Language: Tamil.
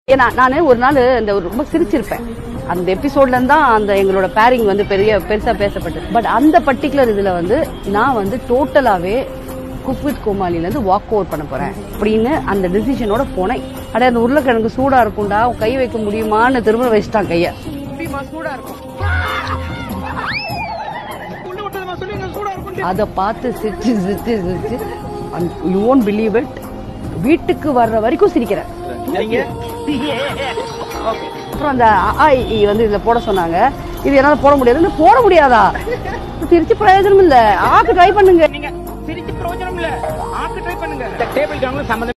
ஏன்னா நான் ஒரு நாள் இந்த ஒரு ரொம்ப சிரிச்சிருப்பேன் அந்த எபிசோட்ல இருந்து தான் அந்த எங்களோட பேரிங் வந்து பெரிய பெருசா பேசப்பட்டது பட் அந்த பர்டிகுலர் இதுல வந்து நான் வந்து டோட்டலாவே குக் வித் கோமாளில இருந்து வாக் ஓவர் பண்ண போறேன் அப்படின்னு அந்த டிசிஷனோட போனேன் அட அந்த உருளைக்கிழங்கு சூடா இருக்கும்டா கை வைக்க முடியுமான்னு திரும்ப வச்சுட்டான் கைய சூடா இருக்கும் உள்ள விட்டதுமா சொல்லுங்க சூடா இருக்கும் அதை பார்த்து சிரிச்சு சிரிச்சு சிரிச்சு யூ ஓன்ட் பிலீவ் இட் வீட்டுக்கு வர்ற வரைக்கும் சிரிக்கிறேன் நீங்க அப்புறம் அந்த அ, ஆ, இ, ஈ வந்து இதுல போட சொன்னாங்க இது என்னால போட முடியாது போட முடியாதா சிரிச்சு பிரயோஜனம் இல்ல ஆக்கு ட்ரை பண்ணுங்க நீங்க சிரிச்சு பிரயோஜனம் இல்ல ஆக்கு ட்ரை பண்ணுங்க டேபிள் ஜாங்கும் சம்மந்தம்